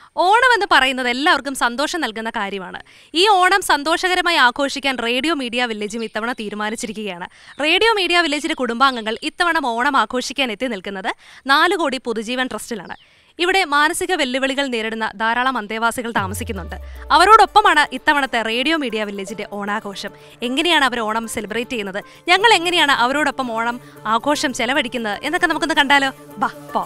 ഓണം എന്ന് പറയുന്നത് എല്ലാവർക്കും സന്തോഷം നൽകുന്ന കാര്യമാണ് ഈ ഓണം സന്തോഷകരമായി ആഘോഷിക്കാൻ റേഡിയോ മീഡിയ വില്ലേജും ഇത്തവണ തീരുമാനിച്ചിരിക്കുകയാണ് റേഡിയോ മീഡിയ വില്ലേജിലെ കുടുംബാംഗങ്ങൾ ഇത്തവണ ഓണം ആഘോഷിക്കാൻ എത്തി നിൽക്കുന്നത് നാല് കോടി പുതുജീവൻ ട്രസ്റ്റിലാണ് ഇവിടെ മാനസിക വെല്ലുവിളികൾ നേരിടുന്ന ധാരാളം അന്തേവാസികൾ താമസിക്കുന്നുണ്ട് അവരോടൊപ്പമാണ് ഇത്തവണത്തെ റേഡിയോ മീഡിയ വില്ലേജിന്റെ ഓണാഘോഷം എങ്ങനെയാണ് അവർ ഓണം സെലിബ്രേറ്റ് ചെയ്യുന്നത് ഞങ്ങൾ എങ്ങനെയാണ് അവരോടൊപ്പം ഓണം ആഘോഷം ചെലവഴിക്കുന്നത് എന്നൊക്കെ നമുക്കൊന്ന് കണ്ടാലോ ബാ പോ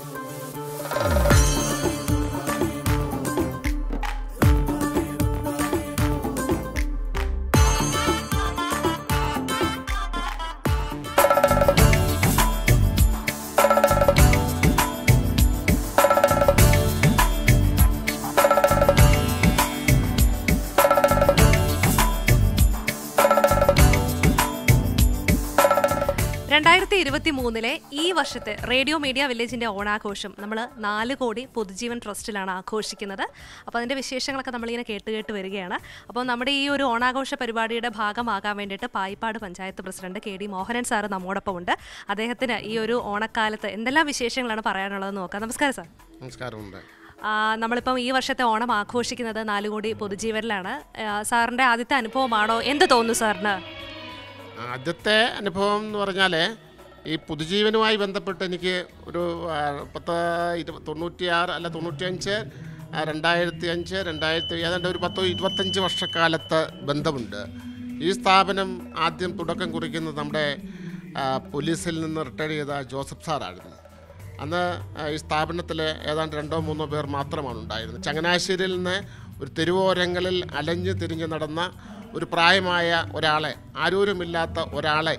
രണ്ടായിരത്തി ഇരുപത്തി മൂന്നിലെ ഈ വർഷത്തെ റേഡിയോ മീഡിയ വില്ലേജിന്റെ ഓണാഘോഷം നമ്മൾ നാല് കോടി പൊതുജീവൻ ട്രസ്റ്റിലാണ് ആഘോഷിക്കുന്നത് അപ്പോൾ അതിന്റെ വിശേഷങ്ങളൊക്കെ നമ്മളിങ്ങനെ കേട്ട് കേട്ട് വരികയാണ് അപ്പോൾ നമ്മുടെ ഈ ഒരു ഓണാഘോഷ പരിപാടിയുടെ ഭാഗമാകാൻ വേണ്ടിയിട്ട് Payippad panchayat president K D Mohanan sir നമ്മോടൊപ്പം ഉണ്ട് അദ്ദേഹത്തിന് ഈ ഒരു ഓണക്കാലത്ത് എന്തെല്ലാം വിശേഷങ്ങളാണ് പറയാനുള്ളതെന്ന് നോക്കാം നമസ്കാരം സാർ നമസ്കാരമുണ്ട് ആ, നമ്മളിപ്പം ഈ വർഷത്തെ ഓണം ആഘോഷിക്കുന്നത് നാല് കോടി പൊതുജീവനിലാണ് ആ, സാറിന്റെ ആദ്യത്തെ അനുഭവമാണോ എന്ത് തോന്നുന്നു സാറിന് ആദ്യത്തെ അനുഭവം എന്ന് പറഞ്ഞാൽ ഈ പുതുജീവനുമായി ബന്ധപ്പെട്ട് എനിക്ക് ഒരു ആ, പത്ത് ഇരുപത് തൊണ്ണൂറ്റിയാറ് അല്ല തൊണ്ണൂറ്റിയഞ്ച് ആ, രണ്ടായിരത്തി അഞ്ച് രണ്ടായിരത്തി ഏതാണ്ട് ഒരു പത്തോ ഇരുപത്തഞ്ച് വർഷക്കാലത്ത് ബന്ധമുണ്ട് ഈ സ്ഥാപനം ആദ്യം തുടക്കം കുറിക്കുന്നത് നമ്മുടെ ആ, പോലീസിൽ നിന്ന് റിട്ടയർ ചെയ്ത ജോസഫ് സാറായിരുന്നു അന്ന് ആ, ഈ സ്ഥാപനത്തിൽ ഏതാണ്ട് രണ്ടോ മൂന്നോ പേർ മാത്രമാണ് ഉണ്ടായിരുന്നത് ചങ്ങനാശ്ശേരിയിൽ നിന്ന് ഒരു തെരുവോരങ്ങളിൽ അലഞ്ഞു തിരിഞ്ഞ് നടന്ന ഒരു പ്രായമായ ഒരാളെ ആരോരുമില്ലാത്ത ഒരാളെ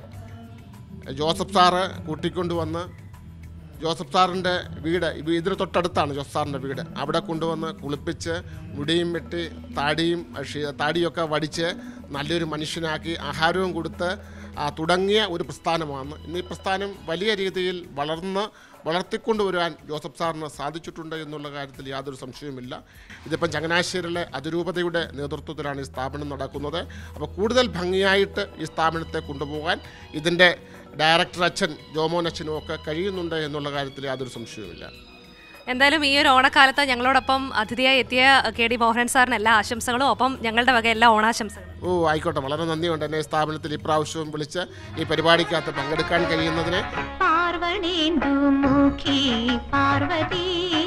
ജോസഫ് സാറ് കൂട്ടിക്കൊണ്ടുവന്ന് ജോസഫ് സാറിൻ്റെ വീട് ഇവ- ഇതിന് തൊട്ടടുത്താണ് ജോസഫ് സാറിൻ്റെ വീട് അവിടെ കൊണ്ടുവന്ന് കുളിപ്പിച്ച് മുടിയും വെട്ടി താടിയും ഷി- താടിയൊക്കെ വടിച്ച് നല്ലൊരു മനുഷ്യനാക്കി ആഹാരവും കൊടുത്ത് ആ, തുടങ്ങിയ ഒരു പ്രസ്ഥാനമാണ് ഇന്ന് ഈ പ്രസ്ഥാനം വലിയ രീതിയിൽ വളർന്ന് വളർത്തിക്കൊണ്ടുവരാൻ ജോസഫ് സാറിന് സാധിച്ചിട്ടുണ്ട് എന്നുള്ള കാര്യത്തിൽ യാതൊരു സംശയവുമില്ല ഇതിപ്പം ചങ്ങനാശ്ശേരിയിലെ അതിരൂപതയുടെ നേതൃത്വത്തിലാണ് ഈ സ്ഥാപനം നടക്കുന്നത് അപ്പോൾ കൂടുതൽ ഭംഗിയായിട്ട് ഈ സ്ഥാപനത്തെ കൊണ്ടുപോകാൻ ഇതിൻ്റെ ഡയറക്ടർ അച്ഛൻ ജോമോൻ അച്ഛനും ഒക്കെ കഴിയുന്നുണ്ട് എന്നുള്ള കാര്യത്തിൽ യാതൊരു സംശയവുമില്ല എന്തായാലും ഈ ഒരു ഓണക്കാലത്ത് ഞങ്ങളോടൊപ്പം അതിഥിയായി എത്തിയ കെ ഡി മോഹൻ സാറിന് എല്ലാ ആശംസകളും ഒപ്പം ഞങ്ങളുടെ വക എല്ലാ ഓണാശംസകളും ഓ ആയിക്കോട്ടെ വളരെ നന്ദിയുണ്ട് എന്നെ ഈ സ്ഥാപനത്തിൽ ഇപ്രാവശ്യവും വിളിച്ച് ഈ പരിപാടിക്കകത്ത് പങ്കെടുക്കാൻ കഴിയുന്നതിന് പാർവണേന്ദുമുഖി പാർവതി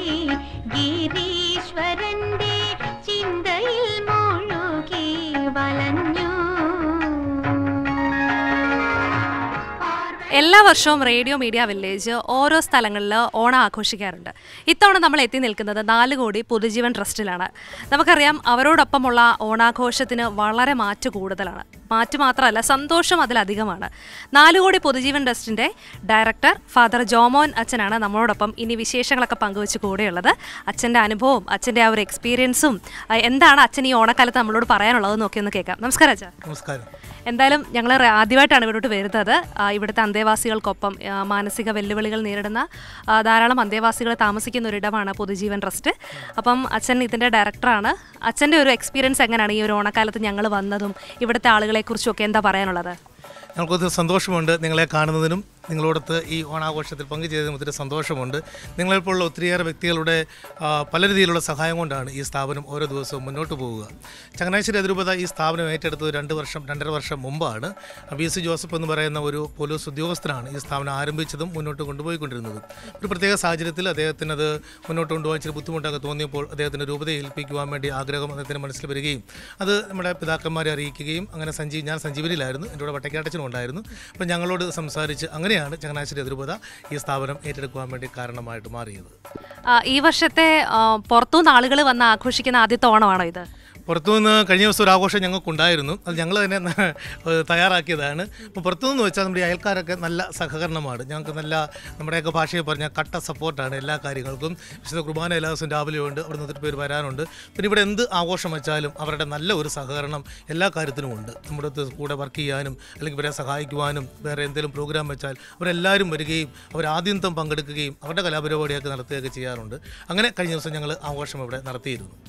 ഗിരീശ്വരന്റെ ചിന്തയിൽ മുഴുകി വലഞ്ഞു എല്ലാ വർഷവും റേഡിയോ മീഡിയ വില്ലേജ് ഓരോ സ്ഥലങ്ങളിൽ ഓണം ആഘോഷിക്കാറുണ്ട് ഇത്തവണ നമ്മൾ എത്തി നിൽക്കുന്നത് നാല് കോടി പൊതുജീവൻ ട്രസ്റ്റിലാണ് നമുക്കറിയാം അവരോടൊപ്പമുള്ള ഓണാഘോഷത്തിന് വളരെ മാറ്റ് കൂടുതലാണ് മാറ്റ് മാത്രമല്ല സന്തോഷം അതിലധികമാണ് നാല് കോടി പൊതുജീവൻ ട്രസ്റ്റിൻ്റെ ഡയറക്ടർ ഫാദർ ജോമോൻ അച്ഛനാണ് നമ്മളോടൊപ്പം ഇനി വിശേഷങ്ങളൊക്കെ പങ്കുവെച്ച് കൂടെയുള്ളത് അച്ഛൻ്റെ അനുഭവവും അച്ഛൻ്റെ ആ ഒരു എക്സ്പീരിയൻസും ആ, എന്താണ് അച്ഛൻ ഈ ഓണക്കാലത്ത് നമ്മളോട് പറയാനുള്ളത് നോക്കി ഒന്ന് കേൾക്കാം നമസ്കാരം അച്ഛാ നമസ്കാരം എന്തായാലും ഞങ്ങൾ ആദ്യമായിട്ടാണ് ഇവിടോട്ട് വരുന്നത് ആ, ഇവിടുത്തെ അന്തേവാസികൾക്കൊപ്പം ആ, മാനസിക വെല്ലുവിളികൾ നേരിടുന്ന ആ, ധാരാളം അന്തേവാസികൾ താമസിക്കുന്ന ഒരിടമാണ് പൊതുജീവൻ ട്രസ്റ്റ് അപ്പം അച്ഛൻ ഇതിൻ്റെ ഡയറക്ടറാണ് അച്ഛൻ്റെ ഒരു എക്സ്പീരിയൻസ് എങ്ങനെയാണ് ഈ ഒരു ഓണക്കാലത്ത് ഞങ്ങൾ വന്നതും ഇവിടുത്തെ ആളുകളെക്കുറിച്ചും ഒക്കെ എന്താ പറയാനുള്ളത് ഞങ്ങൾക്കൊത്തിരി സന്തോഷമുണ്ട് നിങ്ങളെ കാണുന്നതിനും നിങ്ങളോടൊത്ത് ഈ ഓണാഘോഷത്തിൽ പങ്കുചേരുന്നതിനും ഒത്തിരി സന്തോഷമുണ്ട് നിങ്ങളെപ്പോലുള്ള ഒത്തിരിയേറെ വ്യക്തികളുടെ ആ, പല രീതിയിലുള്ള സഹായം കൊണ്ടാണ് ഈ സ്ഥാപനം ഓരോ ദിവസവും മുന്നോട്ട് പോവുക ചങ്ങനാശ്ശേരി അതിരൂപത ഈ സ്ഥാപനം ഏറ്റെടുത്തത് രണ്ട് വർഷം രണ്ടര വർഷം മുമ്പാണ് ബി സി ജോസഫ് എന്ന് പറയുന്ന ഒരു പോലീസ് ഉദ്യോഗസ്ഥനാണ് ഈ സ്ഥാപനം ആരംഭിച്ചതും മുന്നോട്ട് കൊണ്ടുപോയിക്കൊണ്ടിരുന്നതും ഒരു പ്രത്യേക സാഹചര്യത്തിൽ അദ്ദേഹത്തിന് അത് മുന്നോട്ട് കൊണ്ടുപോകാൻ ഇച്ചിരി ബുദ്ധിമുട്ടൊക്കെ തോന്നിയപ്പോൾ അദ്ദേഹത്തിന് രൂപതയെ ഏൽപ്പിക്കുവാൻ വേണ്ടി ആഗ്രഹം അദ്ദേഹത്തിന് മനസ്സിൽ വരികയും അത് നമ്മുടെ പിതാക്കന്മാരെ അറിയിക്കുകയും അങ്ങനെ സഞ്ജീവ് ഞാൻ സഞ്ജീവനിലായിരുന്നു എൻ്റെ കൂടെ വട്ടക്കാട്ടച്ചനും ഉണ്ടായിരുന്നു അപ്പം ഞങ്ങളോട് സംസാരിച്ച് അങ്ങനെയാണ് ചങ്ങനാശ്ശേരി അതിരൂപത ഈ സ്ഥാപനം ഏറ്റെടുക്കുവാൻ വേണ്ടി കാരണമായിട്ട് മാറിയത് ആ, ഈ വർഷത്തെ ആ, പുറത്തുനിന്ന് ആളുകൾ വന്ന് ആഘോഷിക്കുന്ന ആദ്യത്തെ ഓണമാണോ ഇത് പുറത്തുനിന്ന് കഴിഞ്ഞ ദിവസം ഒരു ആഘോഷം ഞങ്ങൾക്കുണ്ടായിരുന്നു അത് ഞങ്ങൾ തന്നെ ന- ഏഹ് തയ്യാറാക്കിയതാണ് അപ്പോൾ പുറത്തുനിന്ന് വെച്ചാൽ നമ്മുടെ ഈ അയൽക്കാരൊക്കെ നല്ല സഹകരണമാണ് ഞങ്ങൾക്ക് നല്ല നമ്മുടെയൊക്കെ ഭാഷയിൽ പറഞ്ഞാൽ കട്ട സപ്പോർട്ടാണ് എല്ലാ കാര്യങ്ങൾക്കും വിശുദ്ധ കുർബാന എല്ലാ ദിവസവും രാവിലെ ഉണ്ട് അവിടെ നിന്ന് ഒത്തിരി പേര് വരാനുണ്ട് പിന്നെ ഇവിടെ എന്ത് ആഘോഷം വെച്ചാലും അവരുടെ നല്ല ഒരു സഹകരണം എല്ലാ കാര്യത്തിനും ഉണ്ട് നമ്മുടെ അടുത്ത് കൂടെ വർക്ക് ചെയ്യാനും അല്ലെങ്കിൽ ഇവരെ സഹായിക്കുവാനും വേറെ എന്തെങ്കിലും പ്രോഗ്രാം വെച്ചാൽ അവരെല്ലാവരും വരികയും അവർ ആദ്യന്തം പങ്കെടുക്കുകയും അവരുടെ കലാപരിപാടിയൊക്കെ നടത്തുകയൊക്കെ ചെയ്യാറുണ്ട് അങ്ങനെ കഴിഞ്ഞ ദിവസം ഞങ്ങൾ ആഘോഷം ഇവിടെ നടത്തിയിരുന്നു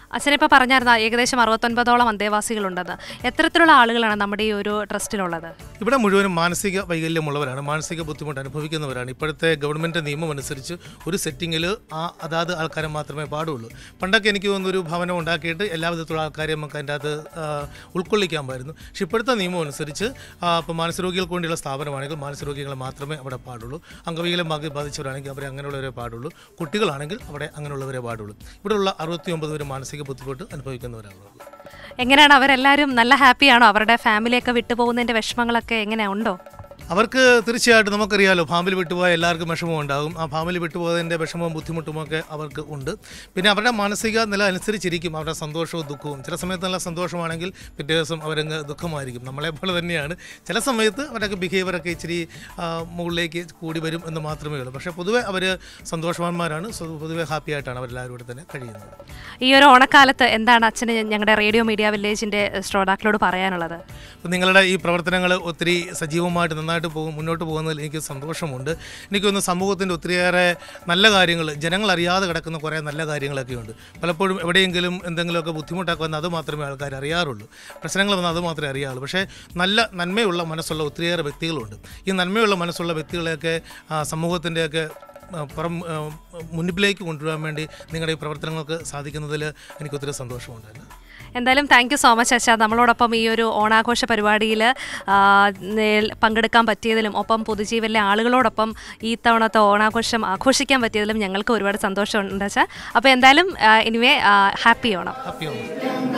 അച്ഛനിപ്പോൾ പറഞ്ഞായിരുന്നു ഏകദേശം അറുപത്തൊൻപതോളം അന്തേവാസികളുണ്ടെന്ന് എത്തരത്തിലുള്ള ആളുകളാണ് നമ്മുടെ ഈ ഒരു ട്രസ്റ്റിലുള്ളത് ഇവിടെ മുഴുവനും മാനസിക വൈകല്യമുള്ളവരാണ് മാനസിക ബുദ്ധിമുട്ട് അനുഭവിക്കുന്നവരാണ് ഇപ്പോഴത്തെ ഗവൺമെൻറ് നിയമം അനുസരിച്ച് ഒരു സെറ്റിങ്ങിൽ ആ അതാത് ആൾക്കാരെ മാത്രമേ പാടുള്ളൂ പണ്ടൊക്കെ എനിക്ക് തോന്നുന്നു ഒരു ഭവനം ഉണ്ടാക്കിയിട്ട് എല്ലാ വിധത്തിലുള്ള ആൾക്കാരെയും നമുക്ക് അതിൻ്റെ അകത്ത് ആ, ഉൾക്കൊള്ളിക്കാൻ പായിരുന്നു പക്ഷെ ഇപ്പോഴത്തെ നിയമം അനുസരിച്ച് ഇപ്പോൾ മാനസരോഗികൾക്ക് വേണ്ടിയുള്ള സ്ഥാപനമാണെങ്കിൽ മാനസരോഗികളെ മാത്രമേ അവിടെ പാടുള്ളൂ അംഗവൈകല്യം ബാക്കി ബാധിച്ചവരാണെങ്കിൽ അവരെ അങ്ങനെയുള്ളവരെ പാടുള്ളൂ കുട്ടികളാണെങ്കിൽ അവിടെ അങ്ങനെയുള്ളവരെ പാടുള്ളൂ ഇവിടെയുള്ള അറുപത്തി ഒമ്പത് പേര് മാനസിക ബുദ്ധിമുട്ട് അനുഭവിക്കുന്നവരാണുള്ളത് എങ്ങനെയാണ് അവരെല്ലാവരും നല്ല ഹാപ്പിയാണോ അവരുടെ ഫാമിലിയൊക്കെ വിട്ടുപോകുന്നതിൻ്റെ വിഷമങ്ങളൊക്കെ എങ്ങനെ ഉണ്ടോ അവർക്ക് തീർച്ചയായിട്ടും നമുക്കറിയാലോ ഫാമിലി വിട്ടുപോയ എല്ലാവർക്കും വിഷമം ഉണ്ടാകും ആ ഫാമിലി വിട്ടുപോയതിൻ്റെ വിഷമവും ബുദ്ധിമുട്ടുമൊക്കെ അവർക്ക് ഉണ്ട് പിന്നെ അവരുടെ മാനസിക നില അനുസരിച്ചിരിക്കും അവരുടെ സന്തോഷവും ദുഃഖവും ചില സമയത്ത് നല്ല സന്തോഷമാണെങ്കിൽ പിറ്റേ ദിവസം അവരങ്ങ് ദുഃഖമായിരിക്കും നമ്മളെ പോലെ തന്നെയാണ് ചില സമയത്ത് അവരൊക്കെ ബിഹേവിയറൊക്കെ ഇച്ചിരി ആ, മുകളിലേക്ക് കൂടി വരും എന്ന് മാത്രമേ ഉള്ളൂ പക്ഷേ പൊതുവെ അവർ സന്തോഷവാന്മാരാണ് സ്വ- പൊതുവെ ഹാപ്പി ആയിട്ടാണ് അവരെല്ലാവരും ഇവിടെ തന്നെ കഴിയുന്നത് ഈ ഒരു ഓണക്കാലത്ത് എന്താണ് അച്ഛന് ഞങ്ങളുടെ റേഡിയോ മീഡിയ വില്ലേജിൻ്റെ ശ്രോതാക്കളോട് പറയാനുള്ളത് അപ്പോൾ നിങ്ങളുടെ ഈ പ്രവർത്തനങ്ങൾ ഒത്തിരി സജീവമായിട്ട് നന്നായിട്ട് പോകും മുന്നോട്ട് പോകുന്നതിൽ എനിക്ക് സന്തോഷമുണ്ട് എനിക്കൊന്ന് സമൂഹത്തിൻ്റെ ഒത്തിരിയേറെ നല്ല കാര്യങ്ങൾ ജനങ്ങൾ അറിയാതെ കിടക്കുന്ന കുറേ നല്ല കാര്യങ്ങളൊക്കെ ഉണ്ട് പലപ്പോഴും എവിടെയെങ്കിലും എന്തെങ്കിലുമൊക്കെ ബുദ്ധിമുട്ടൊക്കെ വന്നാൽ അത് മാത്രമേ ആൾക്കാർ അറിയാറുള്ളൂ പ്രശ്നങ്ങൾ വന്നാൽ അത് മാത്രമേ അറിയാറുള്ളൂ പക്ഷേ നല്ല നന്മയുള്ള മനസ്സുള്ള ഒത്തിരിയേറെ വ്യക്തികളുണ്ട് ഈ നന്മയുള്ള മനസ്സുള്ള വ്യക്തികളെയൊക്കെ ആ, സമൂഹത്തിൻ്റെയൊക്കെ ആ, പുറം ആ, മുൻപിലേക്ക് കൊണ്ടുവരാൻ വേണ്ടി നിങ്ങളുടെ ഈ പ്രവർത്തനങ്ങൾക്ക് സാധിക്കുന്നതിൽ എനിക്ക് ഒത്തിരി സന്തോഷമുണ്ട് എന്തായാലും താങ്ക് യു സോ മച്ച് അച്ഛാ നമ്മളോടൊപ്പം ഈ ഒരു ഓണാഘോഷ പരിപാടിയിൽ പങ്കെടുക്കാൻ പറ്റിയതിലും ഒപ്പം പൊതുജീവനിലെ ആളുകളോടൊപ്പം ഈ തവണത്തെ ഓണാഘോഷം ആഘോഷിക്കാൻ പറ്റിയതിലും ഞങ്ങൾക്ക് ഒരുപാട് സന്തോഷമുണ്ട് അച്ഛാ അപ്പോൾ എന്തായാലും anyway happy Onam happy Onam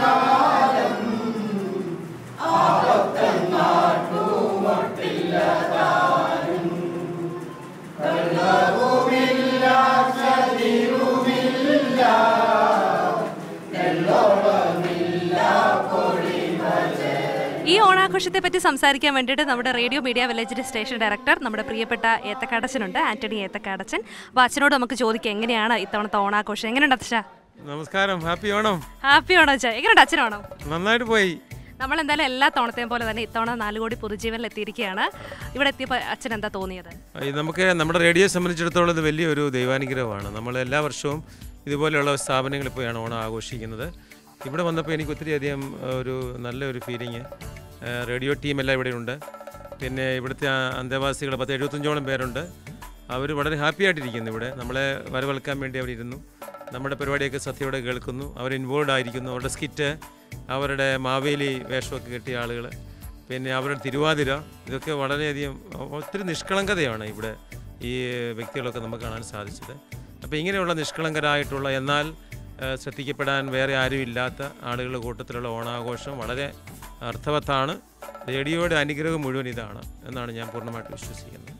ഈ ഓണാഘോഷത്തെ പറ്റി സംസാരിക്കാൻ വേണ്ടിയിട്ട് നമ്മുടെ റേഡിയോ മീഡിയ വില്ലേജിന്റെ സ്റ്റേഷൻ ഡയറക്ടർ നമ്മുടെ പ്രിയപ്പെട്ട ഏത്തക്കാടച്ചനുണ്ട് ആന്റണി ഏത്തക്കാടച്ചൻ അപ്പോൾ അച്ഛനോട് നമുക്ക് ചോദിക്കാം എങ്ങനെയാണ് ഇത്തവണത്തെ ഓണാഘോഷം എങ്ങനെയുണ്ട് അച്ഛാ നമസ്കാരം ഹാപ്പി ഓണം ഹാപ്പി ഓണം അച്ഛാ എങ്ങനെയുണ്ട് അച്ഛനോണം നന്നായിട്ട് പോയി നമ്മൾ എന്തായാലും എല്ലാ തവണത്തെയും പോലെ തന്നെ ഇത്തവണ നാല് കോടി പൊതുജീവനിൽ എത്തിയിരിക്കുകയാണ് ഇവിടെ എത്തിയപ്പോൾ അച്ഛൻ എന്താ തോന്നിയത് ഈ നമുക്ക് നമ്മുടെ റേഡിയോയെ സംബന്ധിച്ചിടത്തോളം ഇത് വലിയൊരു ദൈവാനുഗ്രഹമാണ് നമ്മൾ എല്ലാ വർഷവും ഇതുപോലെയുള്ള സ്ഥാപനങ്ങളിൽ പോയാണ് ഓണം ആഘോഷിക്കുന്നത് ഇവിടെ വന്നപ്പോൾ എനിക്ക് ഒത്തിരിയധികം ഏഹ്, ഒരു നല്ലൊരു ഫീലിംഗ് റേഡിയോ ടീമെല്ലാം ഇവിടെയുണ്ട് പിന്നെ ഇവിടുത്തെ ആ അന്തേവാസികൾ പത്ത് എഴുപത്തഞ്ചോളം പേരുണ്ട് അവർ വളരെ ഹാപ്പി ആയിട്ടിരിക്കുന്നു ഇവിടെ നമ്മളെ വരവേൽക്കാൻ വേണ്ടി അവർ ഇരുന്നു നമ്മുടെ പരിപാടിയൊക്കെ സത്യയോടെ കേൾക്കുന്നു അവർ ഇൻവോൾവ് ആയിരിക്കുന്നു അവരുടെ സ്കിറ്റ് അവരുടെ മാവേലി വേഷമൊക്കെ കെട്ടിയ ആളുകൾ പിന്നെ അവരുടെ തിരുവാതിര ഇതൊക്കെ വളരെയധികം ഒത്തിരി നിഷ്കളങ്കതയാണ് ഇവിടെ ഈ വ്യക്തികളൊക്കെ നമുക്ക് കാണാൻ സാധിച്ചത് അപ്പോൾ ഇങ്ങനെയുള്ള നിഷ്കളങ്കരായിട്ടുള്ള എന്നാൽ ഏഹ്, ശ്രദ്ധിക്കപ്പെടാൻ വേറെ ആരും ഇല്ലാത്ത ആളുകളുടെ കൂട്ടത്തിലുള്ള ഓണാഘോഷം വളരെ അർത്ഥവത്താണ് റേഡിയോയുടെ അനുഗ്രഹം മുഴുവൻ ഇതാണ് എന്നാണ് ഞാൻ പൂർണ്ണമായിട്ട് വിശ്വസിക്കുന്നത്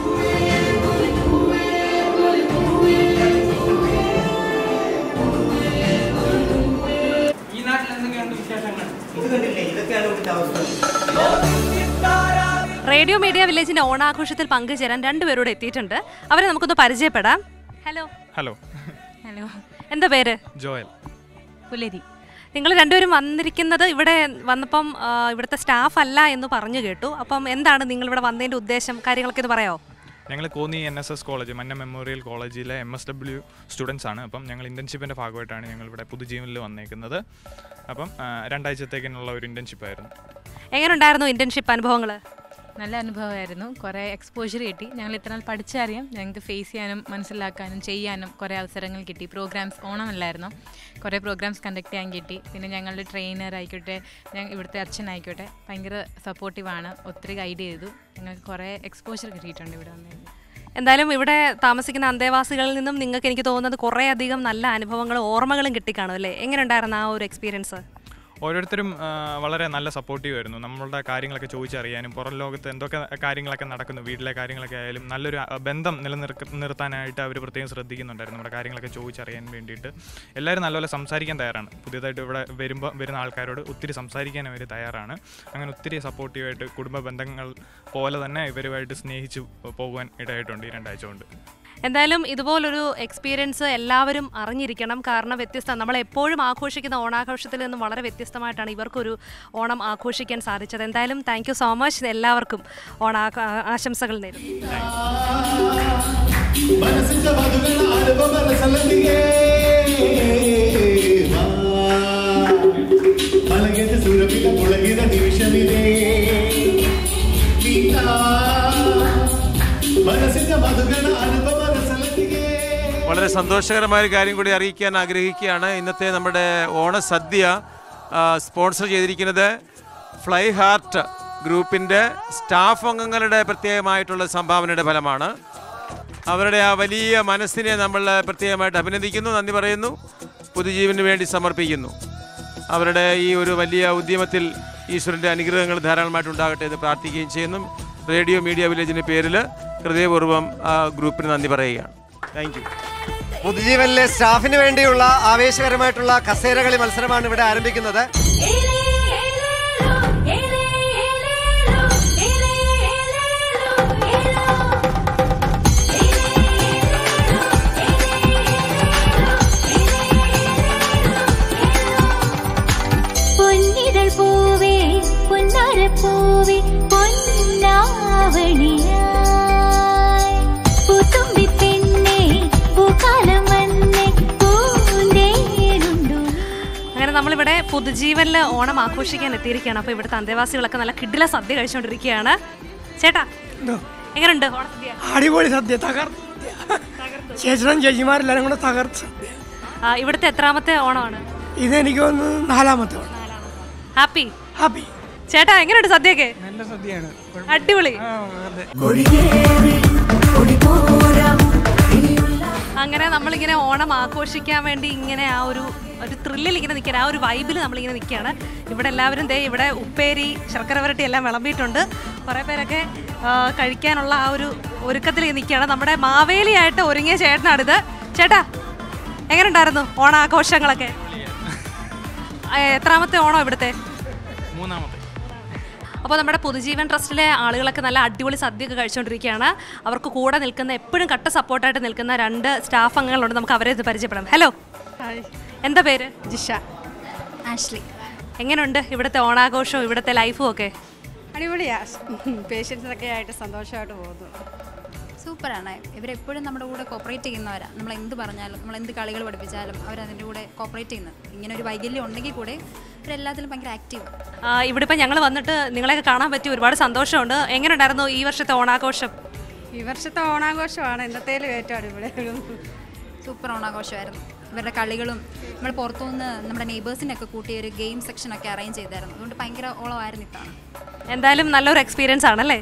ഈ നാട്ടിൽ എന്തൊക്കെയുണ്ട് വിശേഷങ്ങൾ ഇത് കണ്ടില്ലേ ഇതൊക്കെയാണ് ഇവിടുത്തെ അവസ്ഥ റേഡിയോ മീഡിയ വില്ലേജിന്റെ ഓണാഘോഷത്തിൽ പങ്കുചേരാൻ രണ്ടുപേരോട് എത്തിയിട്ടുണ്ട് അവരെ നമുക്കൊന്ന് പരിചയപ്പെടാം ഹലോ ഹലോ ഹലോ എന്താ പേര് ജോയൽ പുലരി നിങ്ങൾ രണ്ടുപേരും വന്നിരിക്കുന്നത് ഇവിടെ വന്നപ്പം ആ, ഇവിടുത്തെ സ്റ്റാഫ് അല്ല എന്ന് പറഞ്ഞു കേട്ടു അപ്പം എന്താണ് നിങ്ങൾ ഇവിടെ വന്നതിന്റെ ഉദ്ദേശം കാര്യങ്ങളൊക്കെ ഒന്ന് പറയാമോ ഞങ്ങൾ Konni N S S college Manna memorial കോളേജിലെ എം എസ് ഡബ്ല്യു സ്റ്റുഡൻസ് ആണ് അപ്പം ഞങ്ങൾ ഇൻറ്റേൺഷിപ്പിൻ്റെ ഭാഗമായിട്ടാണ് ഞങ്ങൾ ഇവിടെ പുതുജീവനിൽ വന്നേക്കുന്നത് അപ്പം ആ, രണ്ടാഴ്ചത്തേക്കിനുള്ള ഒരു ഇൻറ്റേൺഷിപ്പ് ആയിരുന്നു എങ്ങനെ ഉണ്ടായിരുന്നു ഇന്റേൺഷിപ്പ് അനുഭവങ്ങൾ നല്ല അനുഭവമായിരുന്നു കുറേ എക്സ്പോഷർ കിട്ടി ഞങ്ങൾ ഇത്ര നാൾ പഠിച്ചറിയാം ഞങ്ങൾക്ക് ഫേസ് ചെയ്യാനും മനസ്സിലാക്കാനും ചെയ്യാനും കുറേ അവസരങ്ങൾ കിട്ടി പ്രോഗ്രാംസ് ഓണമല്ലായിരുന്നു കുറേ പ്രോഗ്രാംസ് കണ്ടക്ട് ചെയ്യാൻ കിട്ടി പിന്നെ ഞങ്ങളുടെ ട്രെയിനർ ആയിക്കോട്ടെ ഞങ്ങൾ ഇവിടുത്തെ അച്ഛനായിക്കോട്ടെ ഭയങ്കര സപ്പോർട്ടീവാണ് ഒത്തിരി ഗൈഡ് ചെയ്തു ഞങ്ങൾക്ക് കുറേ എക്സ്പോഷർ കിട്ടിയിട്ടുണ്ട് ഇവിടെ വന്നതിന് എന്തായാലും ഇവിടെ താമസിക്കുന്ന അന്തേവാസികളിൽ നിന്നും നിങ്ങൾക്ക് എനിക്ക് തോന്നുന്നത് കുറേ അധികം നല്ല അനുഭവങ്ങളും ഓർമ്മകളും കിട്ടിക്കാണും അല്ലേ എങ്ങനെ ഉണ്ടായിരുന്നു ആ ഒരു എക്സ്പീരിയൻസ് ഓരോരുത്തരും ആ, വളരെ നല്ല സപ്പോർട്ടീവ് ആയിരുന്നു നമ്മളുടെ കാര്യങ്ങളൊക്കെ ചോദിച്ചറിയാനും പുറം ലോകത്ത് എന്തൊക്കെ കാര്യങ്ങളൊക്കെ നടക്കുന്നു വീട്ടിലെ കാര്യങ്ങളൊക്കെ ആയാലും നല്ലൊരു ആ, ബന്ധം നിലനിർക്ക നിർത്താനായിട്ട് അവർ പ്രത്യേകം ശ്രദ്ധിക്കുന്നുണ്ടായിരുന്നു നമ്മുടെ കാര്യങ്ങളൊക്കെ ചോദിച്ചറിയാൻ വേണ്ടിയിട്ട് എല്ലാവരും നല്ലപോലെ സംസാരിക്കാൻ തയ്യാറാണ് പുതിയതായിട്ട് ഇവിടെ വരുമ്പോൾ വരുന്ന ആൾക്കാരോട് ഒത്തിരി സംസാരിക്കാൻ അവർ തയ്യാറാണ് അങ്ങനെ ഒത്തിരി സപ്പോർട്ടീവായിട്ട് കുടുംബ ബന്ധങ്ങൾ പോലെ തന്നെ ഇവരുമായിട്ട് സ്നേഹിച്ച് പോകുവാൻ ഇടയായിട്ടുണ്ട് ഈ രണ്ടാഴ്ച കൊണ്ട് എന്തായാലും ഇതുപോലൊരു എക്സ്പീരിയൻസ് എല്ലാവരും അറിഞ്ഞിരിക്കണം കാരണം വ്യത്യസ്ത നമ്മൾ എപ്പോഴും ആഘോഷിക്കുന്ന ഓണാഘോഷത്തിൽ നിന്നും വളരെ വ്യത്യസ്തമായിട്ടാണ് ഇവർക്കൊരു ഓണം ആഘോഷിക്കാൻ സാധിച്ചത് എന്തായാലും താങ്ക് യു സോ മച്ച് എല്ലാവർക്കും ഓണ ആശംസകൾ നേരും മനസ്സിന്റെ മധുകൾ ആടുമ്പോ മനസ്സല്ലേ സന്തോഷകരമായ ഒരു കാര്യം കൂടി അറിയിക്കാൻ ആഗ്രഹിക്കുകയാണ് ഇന്നത്തെ നമ്മുടെ ഓണസദ്യ ആ, സ്പോൺസർ ചെയ്തിരിക്കുന്നത് ഫ്ലൈ ഹാർട്ട് ഗ്രൂപ്പിൻ്റെ സ്റ്റാഫ് അംഗങ്ങളുടെ പ്രത്യേകമായിട്ടുള്ള സംഭാവനയുടെ ഫലമാണ് അവരുടെ ആ വലിയ മനസ്സിനെ നമ്മൾ പ്രത്യേകമായിട്ട് അഭിനന്ദിക്കുന്നു നന്ദി പറയുന്നു പുതുജീവന് വേണ്ടി സമർപ്പിക്കുന്നു അവരുടെ ഈ ഒരു വലിയ ഉദ്യമത്തിൽ ഈശ്വരൻ്റെ അനുഗ്രഹങ്ങൾ ധാരാളമായിട്ട് ഉണ്ടാകട്ടെ എന്ന് പ്രാർത്ഥിക്കുകയും ചെയ്യുന്നു റേഡിയോ മീഡിയ വില്ലേജിൻ്റെ പേരിൽ ഹൃദയപൂർവ്വം ആ ഗ്രൂപ്പിന് നന്ദി പറയുകയാണ് താങ്ക് യു പുതുജീവനിലെ സ്റ്റാഫിന് വേണ്ടിയുള്ള ആവേശകരമായിട്ടുള്ള കസേരകളി മത്സരമാണ് ഇവിടെ ആരംഭിക്കുന്നത് പൊന്നിതൾ പൂവേ പൊന്നാര പൂവേ പൊന്നാവണിയായി പൂത്തുമ്പി പെണ്ണേ പൂക്കാലം വന്നേ പൂന്തേനുണ്ടു അങ്ങനെ നമ്മളിവിടെ പുതുജീവനിൽ ഓണം ആഘോഷിക്കാൻ എത്തിയിരിക്കുകയാണ് അപ്പോൾ ഇവിടുത്തെ അന്തേവാസികളൊക്കെ നല്ല കിഡില സദ്യ കഴിച്ചുകൊണ്ടിരിക്കുകയാണ് ചേട്ടാ എങ്ങനെയുണ്ട് ഓണസദ്യ അടിപൊളി സദ്യ തകർത്ത് ചേച്ചനും ചേച്ചിമാരെല്ലാരും കൂടെ തകർത്ത് സദ്യ ആ, ഇവിടുത്തെ എത്രാമത്തെ ഓണമാണ് ഇതെനിക്ക് തോന്നുന്നു നാലാമത്തെ ഓണം. ഹാപ്പി ഹാപ്പി ചേട്ടാ എങ്ങനെയുണ്ട് സദ്യയൊക്കെ നല്ല സദ്യയാണ് അടിപൊളി അങ്ങനെ നമ്മളിങ്ങനെ ഓണം ആഘോഷിക്കാൻ വേണ്ടി ഇങ്ങനെ ആ ഒരു ഒരു ത്രില്ലിൽ ഇങ്ങനെ നിൽക്കാൻ ആ ഒരു വൈബിൽ നമ്മളിങ്ങനെ നിൽക്കുകയാണ് ഇവിടെ എല്ലാവരും ദേ ഇവിടെ ഉപ്പേരി ശർക്കര വരട്ടി എല്ലാം വിളമ്പിയിട്ടുണ്ട് കുറേ പേരൊക്കെ ആ, കഴിക്കാനുള്ള ആ ഒരു ഒരുക്കത്തിൽ നിൽക്കുകയാണ് നമ്മുടെ മാവേലിയായിട്ട് ഒരുങ്ങിയ ചേട്ടനാണിത് ചേട്ടാ എങ്ങനെ ഉണ്ടായിരുന്നു ഓണാഘോഷങ്ങളൊക്കെ ആ, എത്രാമത്തെ ഓണം ഇവിടുത്തെ മൂന്നാമത്തെ അപ്പോൾ നമ്മുടെ പുതുജീവൻ ട്രസ്റ്റിലെ ആളുകളൊക്കെ നല്ല അടിപൊളി സദ്യയൊക്കെ കഴിച്ചുകൊണ്ടിരിക്കുകയാണ് അവർക്ക് കൂടെ നിൽക്കുന്ന എപ്പോഴും കട്ട സപ്പോർട്ടായിട്ട് നിൽക്കുന്ന രണ്ട് സ്റ്റാഫ് അംഗങ്ങളുണ്ട് നമുക്ക് അവരെ ഇത് പരിചയപ്പെടാം ഹലോ എന്താ പേര് ജിഷ ആഷ്ലി എങ്ങനെയുണ്ട് ഇവിടുത്തെ ഓണാഘോഷവും ഇവിടുത്തെ ലൈഫും ഒക്കെ അടിപൊളിയാ പേഷ്യൻസിനൊക്കെ ആയിട്ട് സന്തോഷമായിട്ട് പോകുന്നു സൂപ്പറാണ് ഇവരെപ്പോഴും നമ്മുടെ കൂടെ കോപ്പറേറ്റ് ചെയ്യുന്നവരാണ് നമ്മൾ എന്ത് പറഞ്ഞാലും നമ്മൾ എന്ത് കളികൾ പഠിപ്പിച്ചാലും അവരതിൻ്റെ കൂടെ കോപ്പറേറ്റ് ചെയ്യുന്നത് ഇങ്ങനെ ഒരു വൈകല്യം ഉണ്ടെങ്കിൽ കൂടെ ഇവരെല്ലാത്തിലും ഭയങ്കര ആക്റ്റീവ് ആ, ഇവിടെ ഇപ്പം ഞങ്ങൾ വന്നിട്ട് നിങ്ങളെയൊക്കെ കാണാൻ പറ്റി ഒരുപാട് സന്തോഷമുണ്ട് എങ്ങനെയുണ്ടായിരുന്നു ഈ വർഷത്തെ ഓണാഘോഷം ഈ വർഷത്തെ ഓണാഘോഷമാണ് എന്നത്തേലും ഏറ്റവും അടിപൊളി സൂപ്പർ ഓണാഘോഷമായിരുന്നു ഇവരുടെ കളികളും നമ്മൾ പുറത്തുനിന്ന് നമ്മുടെ നെയ്ബേഴ്സിനൊക്കെ കൂട്ടി ഒരു ഗെയിം സെക്ഷനൊക്കെ അറേഞ്ച് ചെയ്തായിരുന്നു അതുകൊണ്ട് ഭയങ്കര ഓളമായിരുന്നു ഇത്തവണ എന്തായാലും നല്ലൊരു എക്സ്പീരിയൻസ് ആണല്ലേ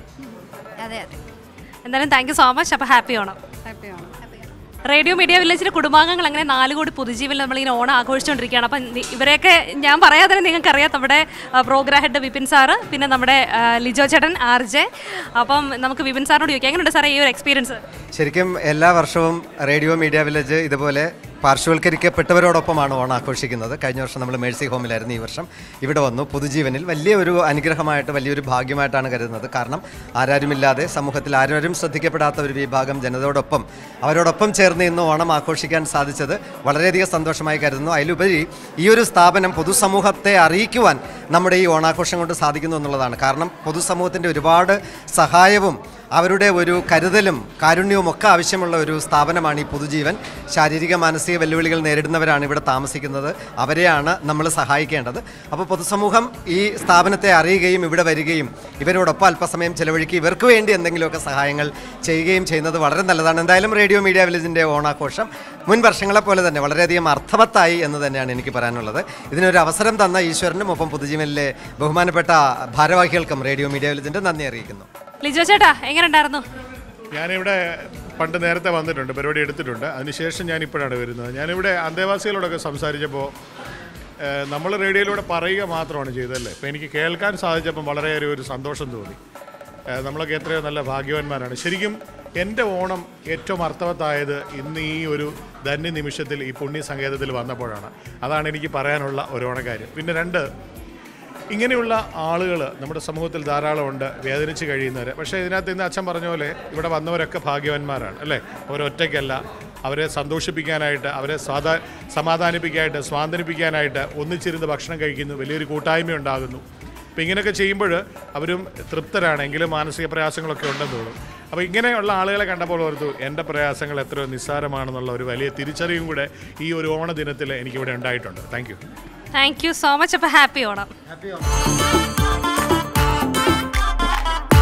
അതെ അതെ എന്തായാലും താങ്ക് യു സോ മച്ച് അപ്പോൾ ഹാപ്പി ഓണം ഹാപ്പിയാണ് റേഡിയോ മീഡിയ വില്ലേജിലെ കുടുംബാംഗങ്ങൾ അങ്ങനെ നാല് കോടി പുതുജീവിൽ നമ്മളിങ്ങനെ ഓണം ആഘോഷിച്ചുകൊണ്ടിരിക്കുകയാണ് അപ്പം നി- ഇവരെയൊക്കെ ഞാൻ പറയാതെ തന്നെ നിങ്ങൾക്കറിയാം നമ്മുടെ പ്രോഗ്രാം ഹെഡ് വിപിൻ സാറ് പിന്നെ നമ്മുടെ ആ, ലിജോ ചേട്ടൻ ആർ ജെ അപ്പം നമുക്ക് വിപിൻ സാറിനോട് ചോദിക്കാം എങ്ങനെയുണ്ട് സാറേ ഈ ഒരു എക്സ്പീരിയൻസ് ശരിക്കും എല്ലാ വർഷവും റേഡിയോ മീഡിയ വില്ലേജ് ഇതുപോലെ പാർശ്വവൽക്കരിക്കപ്പെട്ടവരോടൊപ്പമാണ് ഓണം ആഘോഷിക്കുന്നത് കഴിഞ്ഞ വർഷം നമ്മൾ മേഴ്സി ഹോമിലായിരുന്നു ഈ വർഷം ഇവിടെ വന്നു പുതുജീവനിൽ വലിയ ഒരു അനുഗ്രഹമായിട്ട് വലിയൊരു ഭാഗ്യമായിട്ടാണ് കരുതുന്നത് കാരണം ആരാരുമില്ലാതെ സമൂഹത്തിൽ ആരും ശ്രദ്ധിക്കപ്പെടാത്ത ഒരു വിഭാഗം ജനതയോടൊപ്പം അവരോടൊപ്പം ചേർന്ന് ഇന്ന് ഓണം ആഘോഷിക്കാൻ സാധിച്ചത് വളരെയധികം സന്തോഷമായി കരുതുന്നു അതിലുപരി ഈ ഒരു സ്ഥാപനം പൊതുസമൂഹത്തെ അറിയിക്കുവാൻ നമ്മുടെ ഈ ഓണാഘോഷം കൊണ്ട് സാധിക്കുന്നു എന്നുള്ളതാണ് കാരണം പൊതുസമൂഹത്തിൻ്റെ ഒരുപാട് സഹായവും അവരുടെ ഒരു കരുതലും കാരുണ്യവും ഒക്കെ ആവശ്യമുള്ള ഒരു സ്ഥാപനമാണ് ഈ പൊതുജീവൻ ശാരീരിക മാനസിക വെല്ലുവിളികൾ നേരിടുന്നവരാണ് ഇവിടെ താമസിക്കുന്നത് അവരെയാണ് നമ്മൾ സഹായിക്കേണ്ടത് അപ്പോൾ പൊതുസമൂഹം ഈ സ്ഥാപനത്തെ അറിയുകയും ഇവിടെ വരികയും ഇവരോടൊപ്പം അല്പസമയം ചെലവഴിക്കുക ഇവർക്ക് വേണ്ടി എന്തെങ്കിലുമൊക്കെ സഹായങ്ങൾ ചെയ്യുകയും ചെയ്യുന്നത് വളരെ നല്ലതാണ് എന്തായാലും റേഡിയോ മീഡിയ വില്ലേജിൻ്റെ ഓണാഘോഷം മുൻ വർഷങ്ങളെ പോലെ തന്നെ വളരെയധികം അർത്ഥവത്തായി എന്ന് തന്നെയാണ് എനിക്ക് പറയാനുള്ളത് ഇതിനൊരു അവസരം തന്ന ഈശ്വരനും ഒപ്പം പൊതുജീവനിലെ ബഹുമാനപ്പെട്ട ഭാരവാഹികൾക്കും റേഡിയോ മീഡിയ വില്ലേജിൻ്റെ നന്ദി അറിയിക്കുന്നു ലിജോ ചേട്ടാ എങ്ങനെയുണ്ടായിരുന്നു ഞാനിവിടെ പണ്ട് നേരത്തെ വന്നിട്ടുണ്ട് പരിപാടി എടുത്തിട്ടുണ്ട് അതിനുശേഷം ഞാൻ ഇപ്പോഴാണ് വരുന്നത് ഞാനിവിടെ അന്തേവാസികളോടൊക്കെ സംസാരിച്ചപ്പോൾ നമ്മൾ റേഡിയോയിലൂടെ പറയുക മാത്രമാണ് ചെയ്തതല്ലേ ഇപ്പോൾ എനിക്ക് കേൾക്കാൻ സാധിച്ചപ്പം വളരെയേറെ ഒരു സന്തോഷം തോന്നി ഏഹ് നമ്മളൊക്കെ എത്രയോ നല്ല ഭാഗ്യവാന്മാരാണ് ശരിക്കും എൻ്റെ ഓണം ഏറ്റവും അർത്ഥവത്തായത് ഇന്ന് ഈ ഒരു ധന്യ നിമിഷത്തിൽ ഈ പുണ്യ സങ്കേതത്തിൽ വന്നപ്പോഴാണ് അതാണ് എനിക്ക് പറയാനുള്ള ഒരു ഓണക്കാര്യം പിന്നെ രണ്ട് ഇങ്ങനെയുള്ള ആളുകൾ നമ്മുടെ സമൂഹത്തിൽ ധാരാളമുണ്ട് വേദനിച്ച് കഴിയുന്നവർ പക്ഷേ ഇതിനകത്ത് ഇന്ന് അച്ഛൻ പറഞ്ഞ പോലെ ഇവിടെ വന്നവരൊക്കെ ഭാഗ്യവാന്മാരാണ് അല്ലേ അവരൊറ്റയ്ക്കല്ല അവരെ സന്തോഷിപ്പിക്കാനായിട്ട് അവരെ സാധാ സമാധാനിപ്പിക്കാനായിട്ട് സ്വാന്തനിപ്പിക്കാനായിട്ട് ഒന്നിച്ചിരുന്ന് ഭക്ഷണം കഴിക്കുന്നു വലിയൊരു കൂട്ടായ്മ ഉണ്ടാകുന്നു അപ്പോൾ ഇങ്ങനെയൊക്കെ ചെയ്യുമ്പോൾ അവരും തൃപ്തരാണ് എങ്കിലും മാനസിക പ്രയാസങ്ങളൊക്കെ ഉണ്ടെന്ന് തോന്നും അപ്പോൾ ഇങ്ങനെയുള്ള ആളുകളെ കണ്ടപ്പോൾ ഓർത്തു എൻ്റെ പ്രയാസങ്ങൾ എത്രയോ നിസ്സാരമാണെന്നുള്ള ഒരു വലിയ തിരിച്ചറിവും കൂടെ ഈ ഒരു ഓണദിനത്തിൽ എനിക്കിവിടെ ഉണ്ടായിട്ടുണ്ട് thank you thank you so much അപ്പോൾ ഹാപ്പി ഓണം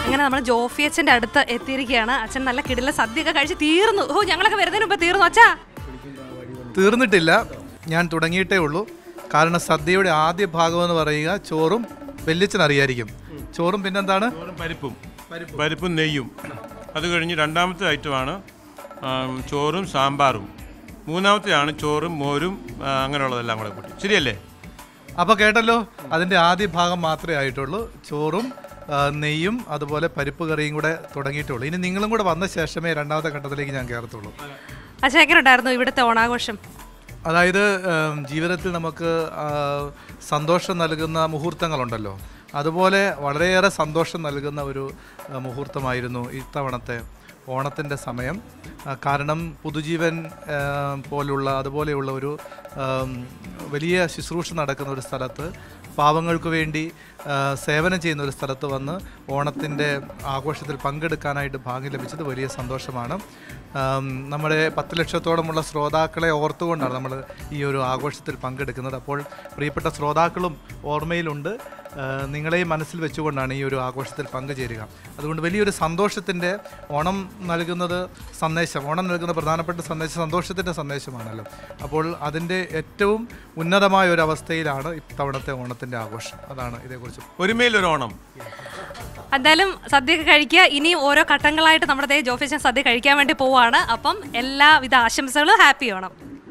അങ്ങനെ നമ്മൾ ജോഫി അച്ഛൻ്റെ അടുത്ത് എത്തിയിരിക്കുകയാണ് അച്ഛൻ നല്ല കിടില സദ്യയൊക്കെ കഴിച്ച് തീർന്നു ഓ ഞങ്ങളൊക്കെ വരുന്നതിന് മുമ്പ് തീർന്നു അച്ഛാ തീർന്നിട്ടില്ല ഞാൻ തുടങ്ങിയിട്ടേ ഉള്ളൂ കാരണം സദ്യയുടെ ആദ്യ ഭാഗം എന്ന് പറയുക ചോറും വെല്ലിച്ചൻ അറിയായിരിക്കും ചോറും പിന്നെന്താണ് പരിപ്പും പരിപ്പും നെയ്യും അത് കഴിഞ്ഞ് രണ്ടാമത്തെ ഐറ്റമാണ് ആം, ചോറും സാമ്പാറും മൂന്നാമത്തെയാണ് ചോറും മോരും ആ, അങ്ങനെയുള്ളതെല്ലാം കൂടെ കൂട്ടി ശരിയല്ലേ അപ്പോൾ കേട്ടല്ലോ അതിൻ്റെ ആദ്യ ഭാഗം മാത്രമേ ആയിട്ടുള്ളൂ ചോറും ആ, നെയ്യും അതുപോലെ പരിപ്പ് കറിയും കൂടെ തുടങ്ങിയിട്ടുള്ളൂ ഇനി നിങ്ങളും കൂടെ വന്ന ശേഷമേ രണ്ടാമത്തെ ഘട്ടത്തിലേക്ക് ഞാൻ കയറത്തുള്ളൂ അച്ഛൻ എങ്ങനെ ഉണ്ടായിരുന്നു ഇവിടുത്തെ ഓണാഘോഷം അതായത് ഉം, ജീവിതത്തിൽ നമുക്ക് ആ, സന്തോഷം നൽകുന്ന മുഹൂർത്തങ്ങളുണ്ടല്ലോ അതുപോലെ വളരെയേറെ സന്തോഷം നൽകുന്ന ഒരു ആ, മുഹൂർത്തമായിരുന്നു ഇത്തവണത്തെ ഓണത്തിൻ്റെ സമയം ആ, കാരണം പുതുജീവൻ ആ, പോലുള്ള അതുപോലെയുള്ള ഒരു ആം, വലിയ ശുശ്രൂഷ നടക്കുന്ന ഒരു സ്ഥലത്ത് പാവങ്ങൾക്ക് വേണ്ടി ആ, സേവനം ചെയ്യുന്ന ഒരു സ്ഥലത്ത് വന്ന് ഓണത്തിൻ്റെ ആഘോഷത്തിൽ പങ്കെടുക്കാനായിട്ട് ഭാഗ്യം ലഭിച്ചത് വലിയ സന്തോഷമാണ് ആം, നമ്മുടെ പത്ത് ലക്ഷത്തോളമുള്ള ശ്രോതാക്കളെ ഓർത്തുകൊണ്ടാണ് നമ്മൾ ഈ ഒരു ആഘോഷത്തിൽ പങ്കെടുക്കുന്നത് അപ്പോൾ പ്രിയപ്പെട്ട ശ്രോതാക്കളും ഓർമ്മയിലുണ്ട് ആ, നിങ്ങളെയും മനസ്സിൽ വെച്ചുകൊണ്ടാണ് ഈ ഒരു ആഘോഷത്തിൽ പങ്കുചേരുക അതുകൊണ്ട് വലിയൊരു സന്തോഷത്തിൻ്റെ ഓണം നൽകുന്നത് സന്ദേശം ഓണം നൽകുന്ന പ്രധാനപ്പെട്ട സന്ദേശം സന്തോഷത്തിൻ്റെ സന്ദേശമാണല്ലോ അപ്പോൾ അതിൻ്റെ ഏറ്റവും ഉന്നതമായ ഒരു അവസ്ഥയിലാണ് ഇത്തവണത്തെ ഓണത്തിൻ്റെ ആഘോഷം അതാണ് ഇതേക്കുറിച്ച് ഒരുമയിലൊരു ഓണം എന്തായാലും സദ്യയൊക്കെ കഴിക്കുക ഇനി ഓരോ ഘട്ടങ്ങളായിട്ട് നമ്മുടെ ദേ ജോഫി അച്ഛൻ സദ്യ കഴിക്കാൻ വേണ്ടി പോവാണ് അപ്പം എല്ലാവിധ ആശംസകളും ഹാപ്പി ഓണം